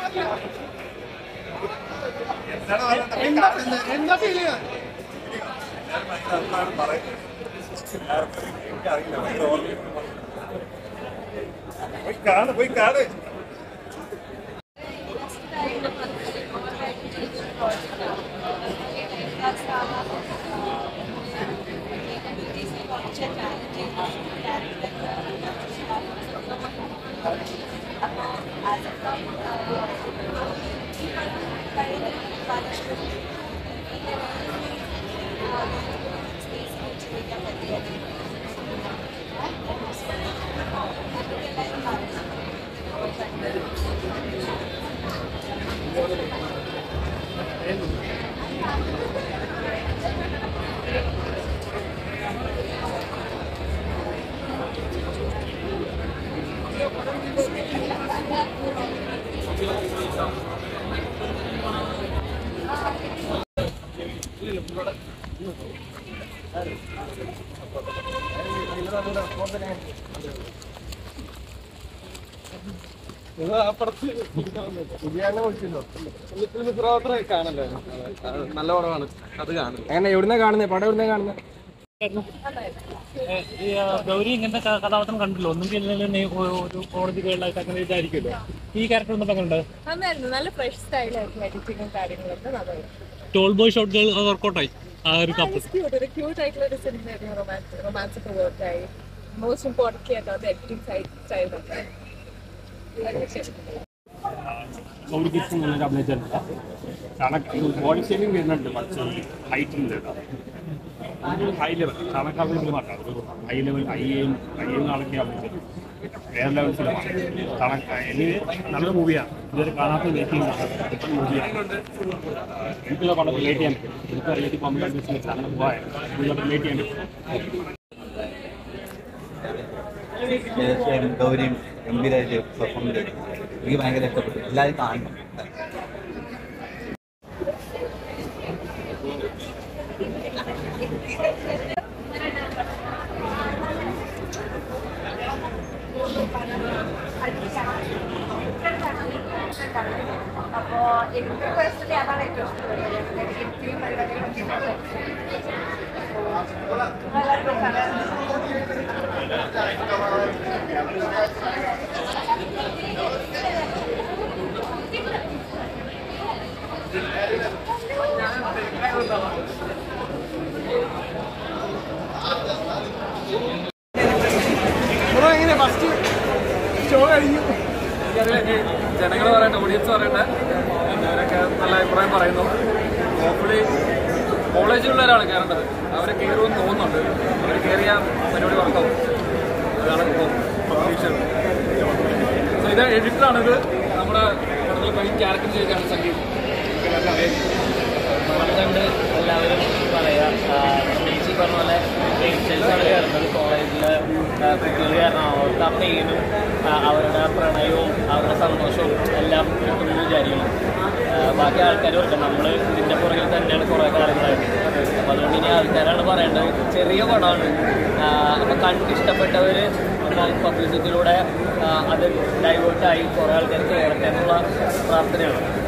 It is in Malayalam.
എന്താ എന്താ ഫീൽ ചെയ്യാൻ പോയി കാണ് പോയി കാണ് നല്ല പടമാണ് അത് കാണും അങ്ങനെ എവിടുന്ന കാണുന്നത് പടം എവിടുന്ന കാണുന്നത് ഈ, ആ, ഗൗരി ഇങ്ങനത്തെ ക- കഥാപാത്രം കണ്ടല്ലോ ഒന്നുകിൽ അല്ലെങ്കിൽ നെ- ഒ- ഒരു കോടതി കേരളമായിട്ട് അങ്ങനെ ഇതായിരിക്കുമല്ലോ ഈ ക്യാരക്ടർ ഒന്നും അങ്ങനെ ഉണ്ട് നന്നായിരുന്നു നല്ല ഫ്രഷ് സ്റ്റൈലായിരുന്നു എഡിറ്റിങ്ങും കാര്യങ്ങളൊക്കെ നന്നായിരുന്നു ടോൾ ബോയ് ഷോട്ട് ഗേൾ വർക്കൗട്ടായി ആ ഒരു കപ്പിൾ ക്യൂട്ട് ഒരു ക്യൂട്ട് ആയിട്ടുള്ള ഒരു സിനിമയായിരുന്നു റൊമാൻസ് റൊമാൻസ് ഒക്കെ വർക്കായി മോസ്റ്റ് ഇമ്പോർട്ടൻ്റ് ആയിട്ട് അത് എഡിറ്റിംഗ് സ്റ്റൈൽ തന്നെ ഗൗരി കിഷൻ നല്ലൊരു അഭിനയിച്ചിട്ടുണ്ട് കാരണം ബോഡി ഷേമിങ് വരുന്നുണ്ട് കുറച്ച് ഹൈറ്റിൻ്റെ ഹൈ ലെവൽ ചാണക്കാവിൽ ഫിലിമാണ് ഒരു high level I M I M ആളൊക്കെ അഭിനയിച്ചത് വേറെ ലെവൽ ഫിലിമാണ് ചാണക എനിക്ക് നല്ലൊരു മൂവിയാണ് ഇതുവരെ കാണാത്ത വെയിറ്റിംഗ് മൂവിയാണ് എനിക്കുള്ള പടം റിലേറ്റ് ചെയ്യാൻ പറ്റും എനിക്ക് റിലേറ്റ് കോമ്പറ്റീഷൻ ബിസിനസ് അങ്ങനെ പോകാൻ റിലേറ്റ് ചെയ്യാൻ പറ്റും തീർച്ചയായും ഗൗരിയും ഗംഭീരമായിട്ട് പെർഫോം ചെയ്തു എനിക്ക് ഭയങ്കര ഇഷ്ടപ്പെട്ടു എല്ലാവരും കാണണം അപ്പോൾ എനിക്ക് പേഴ്സണലി അതാണ് ഏറ്റവും ഇഷ്ടപ്പെട്ടത് എഡിറ്റിംഗ് പരിപാടികളൊക്കെ ബ്രോ എങ്ങനെ ഫസ്റ്റ് ഷോ കഴിഞ്ഞു ജനങ്ങൾ പറയട്ടെ ഓഡിയൻസ് പറയട്ടെ അവരൊക്കെ നല്ല അഭിപ്രായം പറയുന്നു ഹോപ്പ്ഫുള്ളി കോളേജിലുള്ളവരാണ് കയറേണ്ടത് അവരെ കയറുമെന്ന് തോന്നുന്നുണ്ട് അവർ കയറിയ പരിപാടി വർക്കാവും അതാണ് ഇപ്പോൾ പ്രതീക്ഷ സോ ഇത് എഡിറ്ററാണിത് നമ്മുടെ കൂടുതൽ മെയിൻ ക്യാരക്ടർ ചെയ്താണ് സംഗീത് കണ്ട് എല്ലാവരും പറയാ ചേച്ചി പറഞ്ഞ പോലെ യങ്സ്റ്റേഴ്സാണ് കയറുന്നത് കോളേജിൽ കുട്ടികൾ കാരണം അവർക്ക് ആ പെയിനും അവരുടെ പ്രണയവും അവരുടെ സന്തോഷവും എല്ലാം കിട്ടുമെന്ന് വിചാരിക്കുന്നു ആ, ബാക്കി ആൾക്കാർ ഓർക്കുക നമ്മൾ ഇതിൻ്റെ പുറകിൽ തന്നെയാണ് കുറേ കാര്യങ്ങളായിട്ട് അപ്പോൾ അതുകൊണ്ട് ഇനി ആൾക്കാരാണ് പറയേണ്ടത് ചെറിയ പടമാണ് അപ്പോൾ കണ്ട് ഇഷ്ടപ്പെട്ടവർ പബ്ലിസിറ്റിയിലൂടെ അത് ഡൈവേർട്ടായി കുറേ ആൾക്കാർ കയറട്ടെ എന്നുള്ള പ്രാർത്ഥനയാണ്